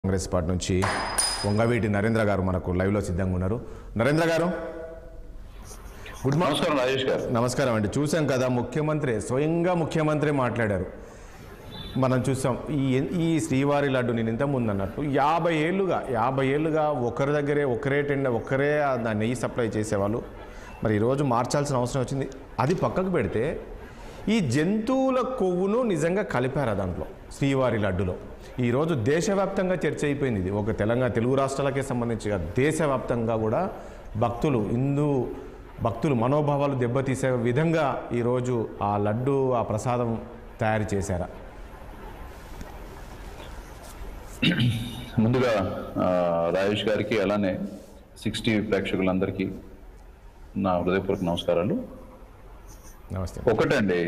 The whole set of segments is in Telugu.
కాంగ్రెస్ పార్టీ నుంచి వంగవీటి నరేంద్ర గారు మనకు లైవ్లో సిద్ధంగా ఉన్నారు నరేంద్ర గారు గుడ్ మార్నింగ్ నమస్కారం రాజేష్ గారు నమస్కారం అండి చూసాం కదా ముఖ్యమంత్రి స్వయంగా ముఖ్యమంత్రి మాట్లాడారు మనం చూసాం ఈ ఈ శ్రీవారి లడ్డు నేను ఇంత ముందు అన్నట్టు యాభై ఏళ్ళుగా యాభై ఏళ్ళుగా ఒకరి దగ్గరే ఒకరే టెండ ఒకరే ఆ దాన్ని నెయ్యి సప్లై చేసేవాళ్ళు మరి ఈరోజు మార్చాల్సిన అవసరం వచ్చింది అది పక్కకు పెడితే ఈ జంతువుల కొవ్వును నిజంగా కలిపారు దాంట్లో శ్రీవారి లడ్డులో ఈరోజు దేశవ్యాప్తంగా చర్చ అయిపోయింది ఇది ఒక తెలంగాణ తెలుగు రాష్ట్రాలకే సంబంధించి కాదు, దేశవ్యాప్తంగా కూడా భక్తులు హిందూ భక్తులు మనోభావాలు దెబ్బతీసే విధంగా ఈరోజు ఆ లడ్డు ఆ ప్రసాదం తయారు చేశారా ముందుగా ఆ, రాజేష్ గారికి అలానే సిక్స్టీ ప్రేక్షకులందరికీ నా హృదయపూర్వక నమస్కారాలు నమస్తే ఒకటండి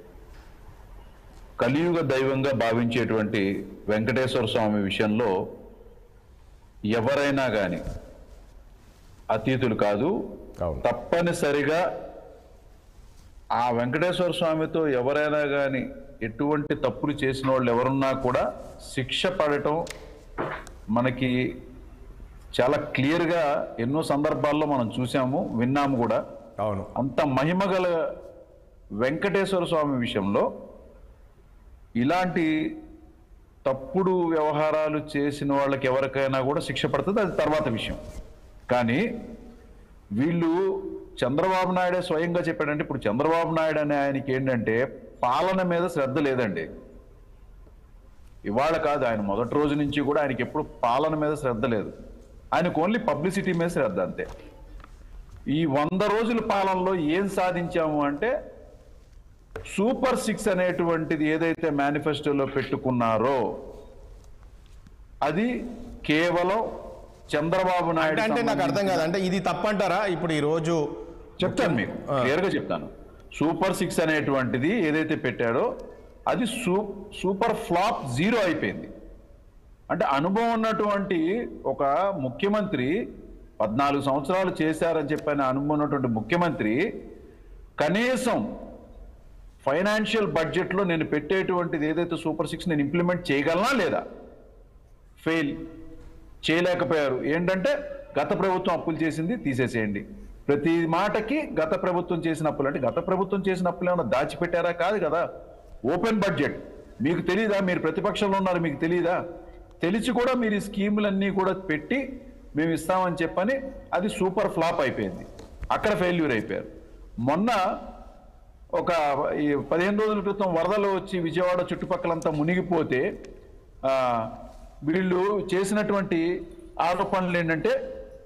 కలియుగ దైవంగా భావించేటువంటి వెంకటేశ్వర స్వామి విషయంలో ఎవరైనా కానీ అతీతులు కాదు అవును. తప్పనిసరిగా ఆ వెంకటేశ్వర స్వామితో ఎవరైనా కానీ ఎటువంటి తప్పులు చేసిన వాళ్ళు ఎవరున్నా కూడా శిక్ష పడటం మనకి చాలా క్లియర్గా ఎన్నో సందర్భాల్లో మనం చూసాము విన్నాము కూడా అవును అంత మహిమగల వెంకటేశ్వర స్వామి విషయంలో ఇలాంటి తప్పుడు వ్యవహారాలు చేసిన వాళ్ళకి ఎవరికైనా కూడా శిక్ష పడుతుంది అది తర్వాత విషయం కానీ వీళ్ళు చంద్రబాబు నాయుడే స్వయంగా చెప్పాడంటే ఇప్పుడు చంద్రబాబు నాయుడు అనే ఆయనకి ఏంటంటే పాలన మీద శ్రద్ధ లేదండి ఇవాళ కాదు ఆయన మొదటి రోజు నుంచి కూడా ఆయనకి ఎప్పుడు పాలన మీద శ్రద్ధ లేదు ఆయనకు ఓన్లీ పబ్లిసిటీ మీద శ్రద్ధ అంతే ఈ వంద రోజుల పాలనలో ఏం సాధించాము అంటే సూపర్ సిక్స్ అనేటువంటిది ఏదైతే మేనిఫెస్టోలో పెట్టుకున్నారో అది కేవలం చంద్రబాబు అంటే నాయుడు అంటే నాకు అర్థం కాదు అంటే ఇది తప్పంటారా ఇప్పుడు ఈరోజు చెప్తాను మీకు క్లియర్ గా చెప్తాను సూపర్ సిక్స్ అనేటువంటిది ఏదైతే పెట్టాడో అది సూ సూపర్ ఫ్లాప్ జీరో అయిపోయింది అంటే అనుభవం ఉన్నటువంటి ఒక ముఖ్యమంత్రి పద్నాలుగు సంవత్సరాలు చేశారని చెప్పిన అనుభవం ఉన్నటువంటి ముఖ్యమంత్రి కనీసం ఫైనాన్షియల్ బడ్జెట్లో నేను పెట్టేటువంటిది ఏదైతే సూపర్ సిక్స్ నేను ఇంప్లిమెంట్ చేయగలనా లేదా ఫెయిల్ చేయలేకపోయారు ఏంటంటే గత ప్రభుత్వం అప్పులు చేసింది తీసేసేయండి ప్రతి మాటకి గత ప్రభుత్వం చేసిన అప్పులు అంటే గత ప్రభుత్వం చేసిన అప్పులు ఏమైనా దాచిపెట్టారా కాదు కదా ఓపెన్ బడ్జెట్ మీకు తెలియదా మీరు ప్రతిపక్షంలో ఉన్నారు మీకు తెలియదా తెలిసి కూడా మీరు ఈ స్కీములన్నీ కూడా పెట్టి మేము ఇస్తామని చెప్పని అది సూపర్ ఫ్లాప్ అయిపోయింది అక్కడ ఫెయిల్యూర్ అయిపోయారు మొన్న ఒక ఈ పదిహేను రోజుల క్రితం వరదలు వచ్చి విజయవాడ చుట్టుపక్కలంతా మునిగిపోతే ఆ, వీళ్ళు చేసినటువంటి ఆరోపణలు ఏంటంటే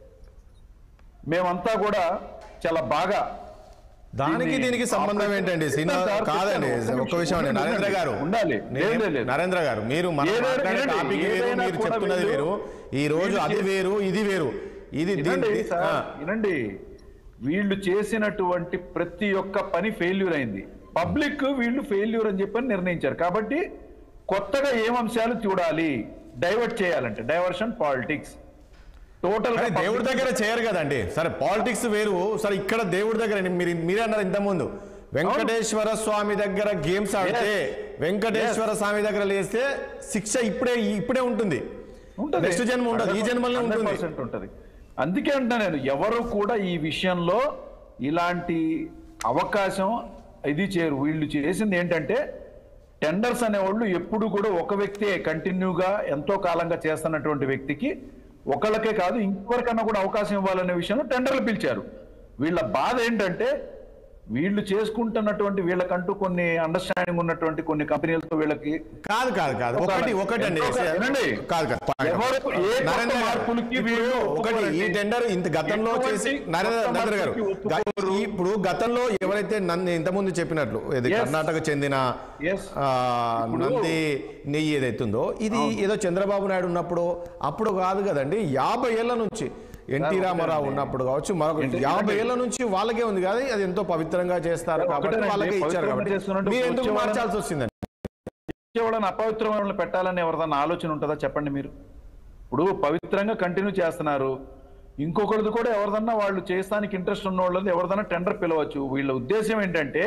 మేమంతా కూడా చాలా బాగా దానికి దీన్ని దీనికి సంబంధం ఏంటండి సినిమా చెప్తాను సార్, కాదండి చెప్తాను. ఒక్క విషయం అండి ఉండండి, నరేంద్ర గారు ఉండాలి. నేను- లేదు, లేదు. నరేంద్ర గారు మీరు మనం ఏదైనా- మాట్లాడే వినండి, టాపిక్ వేరు ఏదైనా మీరు కూడా చెప్తున్నది వీళ్ళు- వేరు ఈ రోజు వీళ్ళు అది చేసి- వేరు ఇది వేరు ఇది వినండి దీన్ని- సార్, ఆ, వినండి వీళ్ళు చేసినటువంటి ప్రతి ఒక్క పని ఫెయిల్యూర్ అయింది పబ్లిక్ వీళ్ళు ఫెయిల్యూర్ అని చెప్పని నిర్ణయించారు కాబట్టి కొత్తగా ఏం అంశాలు చూడాలి డైవర్ట్ చేయాలంటే డైవర్షన్ పాలిటిక్స్ టోటల్ కానీ దేవుడి దగ్గర చేయరు కదండి సరే పాలిటిక్స్ వేరు సరే ఇక్కడ దేవుడి దగ్గర మీరు మీరే అన్నారు ఇంతకుముందు వెంకటేశ్వర స్వామి దగ్గర గేమ్స్ ఆడితే వెంకటేశ్వర స్వామి దగ్గర లేస్తే శిక్ష ఇప్పుడే ఇప్పుడే ఉంటుంది ఉంటుంది నెక్స్ట్ జన్మ ఉండదు ఈ జన్మలో ఉంటుంది 100% ఉంటుంది అందుకే అంటా నేను ఎవరు కూడా ఈ విషయంలో ఇలాంటి అవకాశం ఇది చేయరు వీళ్ళు చేసింది ఏంటంటే టెండర్స్ అనేవాళ్ళు ఎప్పుడు కూడా ఒక వ్యక్తే కంటిన్యూగా ఎంతో కాలంగా చేస్తున్నటువంటి వ్యక్తికి ఒకళ్ళకే కాదు ఇంకొకరికన్నా కూడా అవకాశం ఇవ్వాలనే విషయంలో టెండర్లు పిలిచారు వీళ్ళ బాధ ఏంటంటే వీళ్ళు చేసుకుంటున్నటువంటి వీళ్ళకంటూ కొన్ని అండర్స్టాండింగ్ ఉన్నటువంటి కొన్ని కంపెనీలతో వీళ్ళకి కాదు కాదు కాదు ఒకటి ఒకటి అండి ఎంతో కాదు, వినండి. కాదు కాదు point. ఎవరు ఏ కొత్త నరేంద్ర గారు, మార్పులకి ఇప్పుడు వీళ్ళు ఒకటి ఈ ఒప్పుకోరండి. టెండర్ ఇంత గతంలో ఎటువంటి చేసి కొత్త నరేంద్ర నరేంద్ర గారు మార్పులకి గ- ఒప్పుకోరు. ఇప్పుడు గతంలో ఎవరైతే నన్ను ఇంతకుముందు చెప్పినట్లు ఇది Yes. కర్ణాటక చెందిన Yes. ఆ, ఇప్పుడు- నంది నెయ్యి ఏదైతుందో ఇది ఏదో చంద్రబాబు నాయుడు ఉన్నప్పుడు అప్పుడు కాదు కదండి యాభై ఏళ్ల నుంచి ఎన్టీ ఒకటే రామారావు అండి. ఉన్నప్పుడు కావచ్చు మరొక ఏంటి- యాభై ఏంటి? ఏళ్ల నుంచి వాళ్ళకే ఉంది కాదు అది ఎంతో పవిత్రంగా చేస్తారు కాబట్టి ఒకటేనండి, వాళ్ళకే ఇచ్చారు పవిత్రంగా కాబట్టి చేస్తున్నట్టు మీరు ఎందుకు వచ్చే వాళ్ళని- మార్చాల్సి వచ్చిందండి వాళ్ళని అపవిత్రమైన పెట్టాలని ఎవరిదన్నా ఆలోచన ఉంటుందా చెప్పండి మీరు ఇప్పుడు పవిత్రంగా కంటిన్యూ చేస్తున్నారు ఇంకొకరిది కూడా ఎవరిదన్నా వాళ్ళు చేస్తానికి ఇంట్రెస్ట్ ఉన్న వాళ్ళది ఎవరిదన్నా టెండర్ పిలవచ్చు వీళ్ళ ఉద్దేశం ఏంటంటే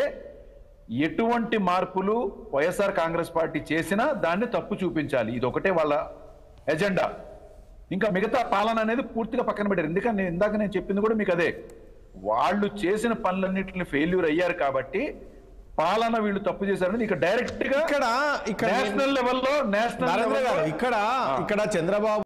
ఎటువంటి మార్పులు వైఎస్ఆర్ కాంగ్రెస్ పార్టీ చేసినా దాన్ని తప్పు చూపించాలి ఇది ఒకటే వాళ్ళ ఎజెండా ఇంకా మిగతా పాలన అనేది పూర్తిగా పక్కన పెట్టారు ఎందుకంటే నేను ఇందాక నేను చెప్పింది కూడా మీకు అదే వాళ్ళు చేసిన పనులన్నింటిని ఫెయిల్యూర్ అయ్యారు కాబట్టి పాలన వీళ్ళు తప్పు చేశారని ఇక డైరెక్ట్ గా ఇక్కడ ఇక్కడ నేషనల్ లెవెల్లో నేషనల్ నరేంద్ర గారు లెవెల్లో ఇక్కడ ఇక్కడ చంద్రబాబు